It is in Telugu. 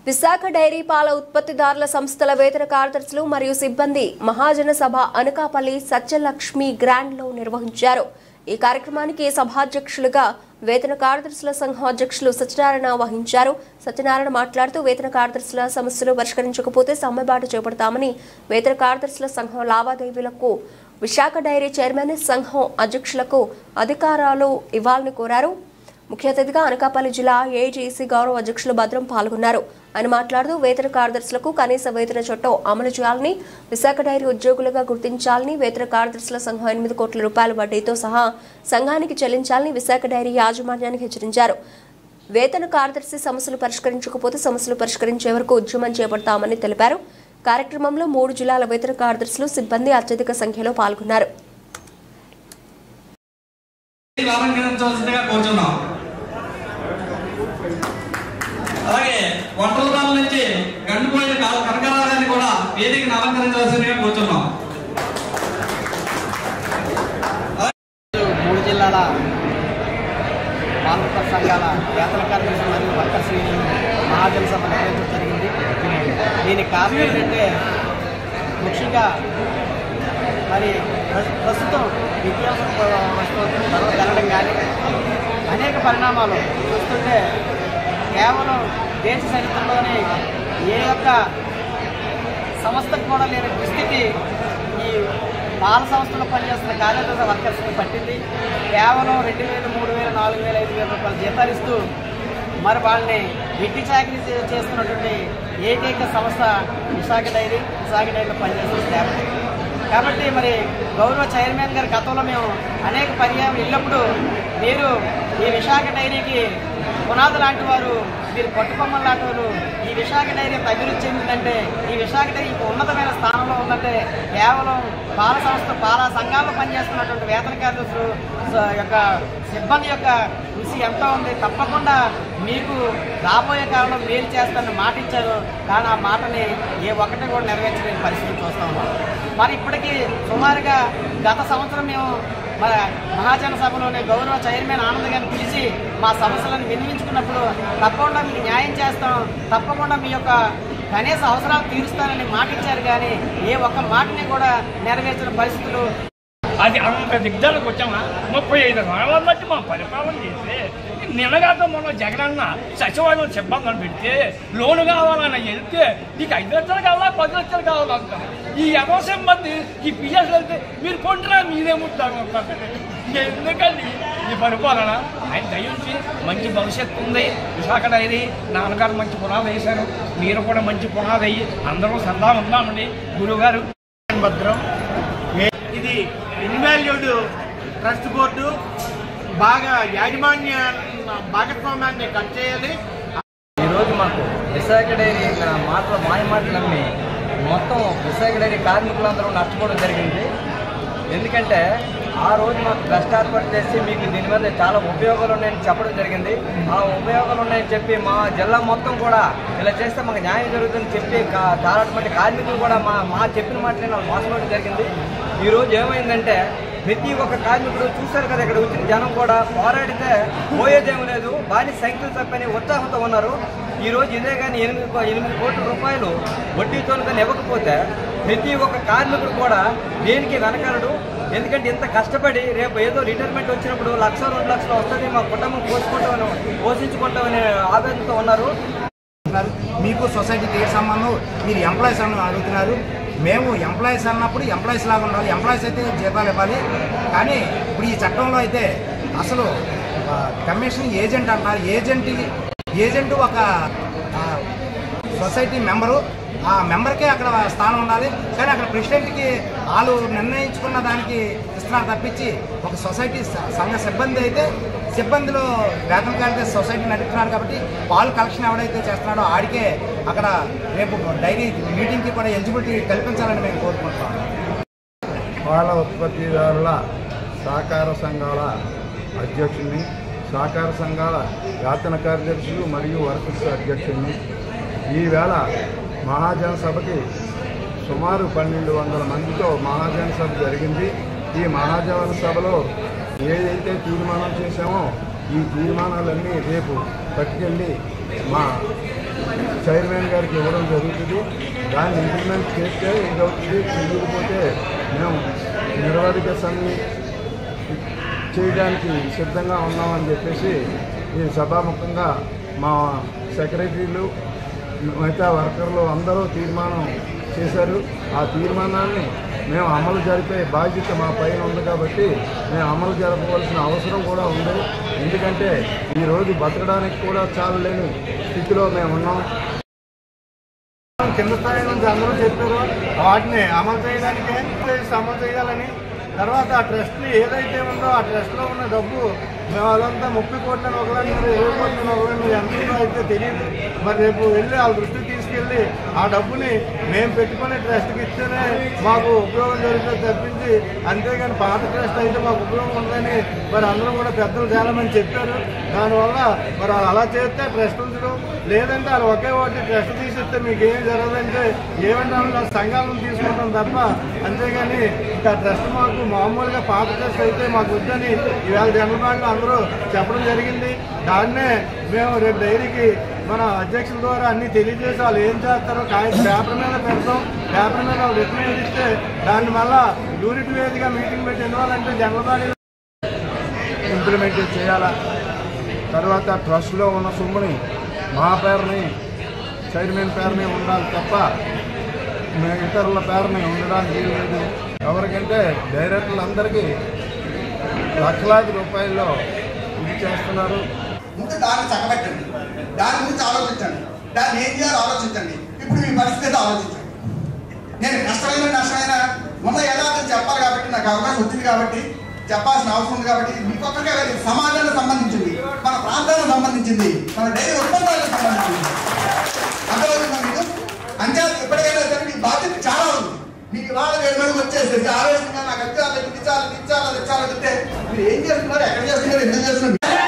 విశాఖ డైరీ పాల ఉత్పత్తిదారుల సంస్థల వేతన కార్యదర్శులు మరియు సిబ్బంది మహాజన సభ అనకాపల్లి సత్యలక్ష్మి గ్రాండ్ లో నిర్వహించారు ఈ కార్యక్రమానికి సభాధ్యక్షులుగా వేతన కార్యదర్శుల సంఘం అధ్యక్షులు సత్యనారాయణ వహించారు సత్యనారాయణ మాట్లాడుతూ వేతన కార్యదర్శుల సమస్యలు పరిష్కరించకపోతే సమ్మెబాటు చేపడతామని వేతన కార్యదర్శుల సంఘం లావాదేవీలకు విశాఖ డైరీ చైర్మన్ సంఘం అధ్యక్షులకు అధికారాలు ఇవ్వాలని కోరారు ముఖ్య అతిథిగా అనకాపల్లి జిల్లా ఏజీసీ గౌరవ అధ్యక్షులు భద్రం పాల్గొన్నారు ఆయన మాట్లాడుతూ వేతన కార్యదర్శులకు కనీస వేతన చట్టం అమలు చేయాలని విశాఖ డైరీ ఉద్యోగులుగా గుర్తించాలని వేతన కార్యదర్శుల సంఘం ఎనిమిది కోట్ల రూపాయల వడ్డీతో సహా సంఘానికి చెల్లించాలని విశాఖ డైరీ యాజమాన్యానికి హెచ్చరించారు వేతన కార్యదర్శి సమస్యలు పరిష్కరించకపోతే సమస్యలు పరిష్కరించే వరకు ఉద్యమం చేపడతామని తెలిపారు కార్యక్రమంలో మూడు జిల్లాల వేతన కార్యదర్శులు సిబ్బంది అత్యధిక సంఖ్యలో పాల్గొన్నారు ఆలంకరించవలసిందిగా కోరుచున్నాం అలాగే వంటలదాల నుంచి గండిపోయిన కనకరావు గారిని కూడా వేదికను అలంకరించవలసిందిగా కోరుచున్నాం మూడు జిల్లాల పాలక సంఘాల వేతన కార్మికులు మరియు వర్కర్స్ యూనియన్ మహాజన సభ నిర్వహించడం జరిగింది దీనికి కారణం ఏంటంటే ముఖ్యంగా మరి ప్ర- ప్రస్తుతం నిత్యావసర వస్తువులు ధరలు పెరగడం కానీ అనేక పరిణామాలు చూస్తుంటే కేవలం దేశ చరిత్రలోనే ఏ యొక్క సంస్థకు కూడా లేని దుస్థితి ఈ పాల సంస్థలో పనిచేస్తున్న కార్యదర్శి వర్కర్స్కి పట్టింది కేవలం రెండు వేలు మూడు వేలు నాలుగు వేలు ఐదు వేల రూపాయలు జీతాలు ఇస్తూ మరి వాళ్ళని వెట్టి చాకరీ చే- చేస్తున్నటువంటి ఏకైక సంస్థ విశాఖ డైరీ విశాఖ డైరీలో పనిచేస్తున్న స్టాఫ్ కాబట్టి మరి గౌరవ చైర్మన్ గారి గతంలో మేము అనేక పర్యాయం వెళ్ళినప్పుడు మీరు ఈ విశాఖ డైరీకి పునాది లాంటి వారు మీరు పట్టుకొమ్మల లాంటి వారు ఈ విశాఖ డైరీ ఎంత అభివృద్ధి చెందిందంటే ఈ విశాఖ డైరీ ఇంత ఉన్నతమైన స్థానంలో ఉందంటే కేవలం పాల సంస్థ పాల సంఘాల్లో పనిచేస్తున్నటువంటి వేతన కార్యదర్శులు స- యొక్క సిబ్బంది యొక్క కృషి ఎంత ఉంది తప్పకుండా మీకు రాబోయే కాలంలో మేలు చేస్తానని మాట ఇచ్చారు కానీ ఆ మాటని ఏ ఒక్కటి కూడా నెరవేర్చలేని పరిస్థితి చూస్తా ఉన్నాం మరి ఇప్పటికీ సుమారుగా గత సంవత్సరం మేము మన మహాజన సభలోని గౌరవ చైర్మన్ ఆనంద్ గారిని పిలిచి మా సమస్యలను వినిపించుకున్నప్పుడు తప్పకుండా మీకు న్యాయం చేస్తాం తప్పకుండా మీ యొక్క కనీస అవసరాలు తీరుస్తానని మాట ఇచ్చారు కానీ ఏ ఒక్క మాటని కూడా నెరవేర్చిన పరిస్థితులు అది అంత దిగ్జాలకు వచ్చామా ముప్పై ఐదు నెలల బట్టి మా పరిపాలన చేస్తే నిన్నగాక మొన్న జగనన్న సచివాలయం సిబ్బందిని పెడితే లోను కావాలని వెళ్తే నీకు ఐదు లక్షలు కావాలా పది లక్షలు కావాలంటాం ఈ ఎవరో సిబ్బంది ఈ పిఎస్ వెళ్తే మీరు కొంటున్నా మీరేముంటారు ఎందుకండి ఈ పరిపాలన ఆయన దయించి మంచి భవిష్యత్తు ఉంది విశాఖ డైరీ నాన్నగారు మంచి పునాది వేశారు మీరు కూడా మంచి పునాది అయ్యి అందరూ సరదా ఉందామండి గురువుగారు భద్రం ఇది ఇన్వాల్యూడ్ ట్రస్ట్ బోర్డు బాగా యాజమాన్య భాగస్వామ్యాన్ని కట్ చేయాలి ఈరోజు మాకు విశాఖ డైరీ మాటలు మాయ మాటలు నమ్మి మొత్తం విశాఖ డైరీ కార్మికులందరూ నష్టపోవడం జరిగింది ఎందుకంటే ఆ రోజు మాకు ట్రస్ట్ ఏర్పాటు చేసి మీకు దీని మీద చాలా ఉపయోగాలు ఉన్నాయని చెప్పడం జరిగింది ఆ ఉపయోగాలు ఉన్నాయని చెప్పి మా జిల్లా మొత్తం కూడా ఇలా చేస్తే మాకు న్యాయం జరుగుతుందని చెప్పి కా- చాలామంది కార్మికులు కూడా మా మా చెప్పిన మాటలే నాకు మోసపోవడం జరిగింది ఈ రోజు ఏమైందంటే ప్రతి ఒక్క కార్మికుడు చూశారు కదా ఇక్కడ వచ్చిన జనం కూడా పోరాడితే పోయేదేం లేదు భారీ సంఖ్యలు తప్పని ఉత్సాహంతో ఉన్నారు ఈ రోజు ఇదే కానీ ఎనిమిది కో- ఎనిమిది కోట్ల రూపాయలు వడ్డీతో కానీ ఇవ్వకపోతే ప్రతి ఒక్క కార్మికుడు కూడా దేనికి వెనకాలడు ఎందుకంటే ఇంత కష్టపడి రేపు ఏదో రిటైర్మెంట్ వచ్చినప్పుడు లక్ష రెండు లక్షలు వస్తుంది మా కుటుంబం పోసుకుంటామని పోషించుకుంటామనే ఆవేదనతో ఉన్నారు అన్నారు. మీకు సొసైటీకి ఏ సంబంధం మీరు ఎంప్లాయీస్ అని అడుగుతున్నారు మేము ఎంప్లాయీస్ అన్నప్పుడు ఎంప్లాయీస్ లాగా ఉండాలి ఎంప్లాయీస్ అయితే జీతాలు ఇవ్వాలి కానీ ఇప్పుడు ఈ చట్టంలో అయితే అసలు ఆ, కమిషన్ ఏజెంట్ అంటారు ఏజెంట్ ఏజెంట్ ఒక ఆ, సొసైటీ మెంబరు ఆ మెంబర్కే అక్కడ స్థానం ఉండాలి కానీ అక్కడ ప్రెసిడెంట్కి వాళ్ళు నిర్ణయించుకున్న దానికి ఇస్తున్నారు తప్పించి ఒక సొసైటీ స- సంఘ సిబ్బంది అయితే సిబ్బందిలో వేతన కార్యదర్శి సొసైటీ నడుపుతున్నాడు కాబట్టి పాలు కలెక్షన్ ఎవడైతే చేస్తున్నాడో ఆడికే అక్కడ రేపు డైరీ మీటింగ్కి కూడా ఎలిజిబిలిటీ కల్పించాలని మేము కోరుకుంటున్నాం పాల ఉత్పత్తిదారుల సహకార సంఘాల అధ్యక్షుడిని సహకార సంఘాల వేతన కార్యదర్శులు మరియు వర్కర్స్ అధ్యక్షుడిని ఈవేళ మహాజన సభకి సుమారు పన్నెండు వందల మందితో మహాజన సభ జరిగింది ఈ మహాజన సభలో ఏదైతే తీర్మానం చేశామో ఈ తీర్మానాలన్నీ రేపు పట్టుకెళ్ళి మా చైర్మన్ గారికి ఇవ్వడం జరుగుతుంది దాన్ని ఇంప్లిమెంట్ చేస్తే ఇదవుతుంది చేయకపోతే మేము నిర్వాధిక సమ్మె చేయడానికి సిద్ధంగా ఉన్నామని చెప్పేసి ఈ సభాముఖంగా మా సెక్రటరీలు మిగతా వర్కర్లు అందరూ తీర్మానం చేశారు ఆ తీర్మానాన్ని మేము అమలు జరిపే బాధ్యత మా పైన ఉంది కాబట్టి మేము అమలు జరపవలసిన అవసరం కూడా ఉంది ఎందుకంటే ఈరోజు బతకడానికి కూడా చాలలేని స్థితిలో మేము ఉన్నాం కింద స్థాయి నుంచి అందరూ చెప్పారు వాటిని అమలు చేయడానికే అమలు చేయాలని తర్వాత ఆ ట్రస్ట్ ఏదైతే ఉందో ఆ ట్రస్ట్లో ఉన్న డబ్బు మేము అదంతా ముప్పై కోట్లను ఒకలాంటి ఇరవై కోట్లను ఒకలాంటి ఎంత ఉందో అయితే తెలియదు మరి రేపు వెళ్ళి వాళ్ళ దృష్టికి తీసుకెళ్ళి ఆ డబ్బుని మేము పెట్టుకునే ట్రస్ట్కి ఇస్తేనే మాకు ఉపయోగం జరుగుతుంది తప్పించి అంతేగాని పాత ట్రస్ట్ అయితే మాకు ఉపయోగం ఉందని మరి అందరూ కూడా పెద్దలు చాలా మంది చెప్పారు దానివల్ల మరి వాళ్ళు అలా చేస్తే ట్రస్ట్ ఉంచడం లేదంటే వాళ్ళు ఒకే ఒకటి ట్రస్ట్ తీసిస్తే మీకు ఏం జరగదంటే ఏమంటే వాళ్ళు సంఘాలను తీసుకుంటాం తప్ప అంతేగాని ఇంకా ట్రస్ట్ మాకు మామూలుగా పాత ట్రస్ట్ అయితే మాకు వద్దని ఇవాళ జనపాళ్ళు అందరూ చెప్పడం జరిగింది దాన్నే మేము రేపు డైరీకి మన అధ్యక్షుల ద్వారా అన్ని తెలియజేసి వాళ్ళు ఏం చేస్తారో కాయ పేపర్ మీద పెడతాం పేపర్ మీద వాళ్ళు రికమెండ్ ఇస్తే దాన్ని మళ్ళా యూనిట్ వేదిగా మీటింగ్ పెట్టి ఎందువల్లంటే జనరల్ బాడీ ఇంప్లిమెంట్ చేయాలా తర్వాత ట్రస్ట్లో ఉన్న సొమ్ముని మా పేరుని చైర్మన్ పేరుని ఉండాలి తప్ప మే- ఇతరుల పేరుని ఉండడానికి వీలు లేదు ఎవరికంటే డైరెక్టర్లందరికీ లక్షలాది రూపాయల్లో ఇది చేస్తున్నారు ముందు దాన్ని చక్కబెట్టండి దాని గురించి ఆలోచించండి దాన్ని ఏం చేయాలో ఆలోచించండి ఇప్పుడు మీ పరిస్థితి ఏదో ఆలోచించండి నేను నష్టమైన నష్టమైన మొన్న యథార్థం చెప్పాలి కాబట్టి నాకు అవకాశం వచ్చింది కాబట్టి చెప్పాల్సిన అవసరం ఉంది కాబట్టి మీకు ఒక్కరికే కాదు, ఇది సమాజానికి సంబంధించింది మన ప్రాంతానికి సంబంధించింది మన డైరీ ఉత్పన్నాలకు సంబంధించింది అర్థమవుతుందా మీకు అంచేత ఇప్పటికైనా సరే మీ బాధ్యత చాలా ఉంది మీకు ఇవాళ వేడి వేడికి వచ్చేసరికి ఆవేశంగా నాకు అది చాలు ఇది చాలు ఇది చాలు అది చాలు అంటే మీరు ఏం చేస్తున్నారు ఎక్కడ చేస్తున్నారు ఎందుకు చేస్తున్నారు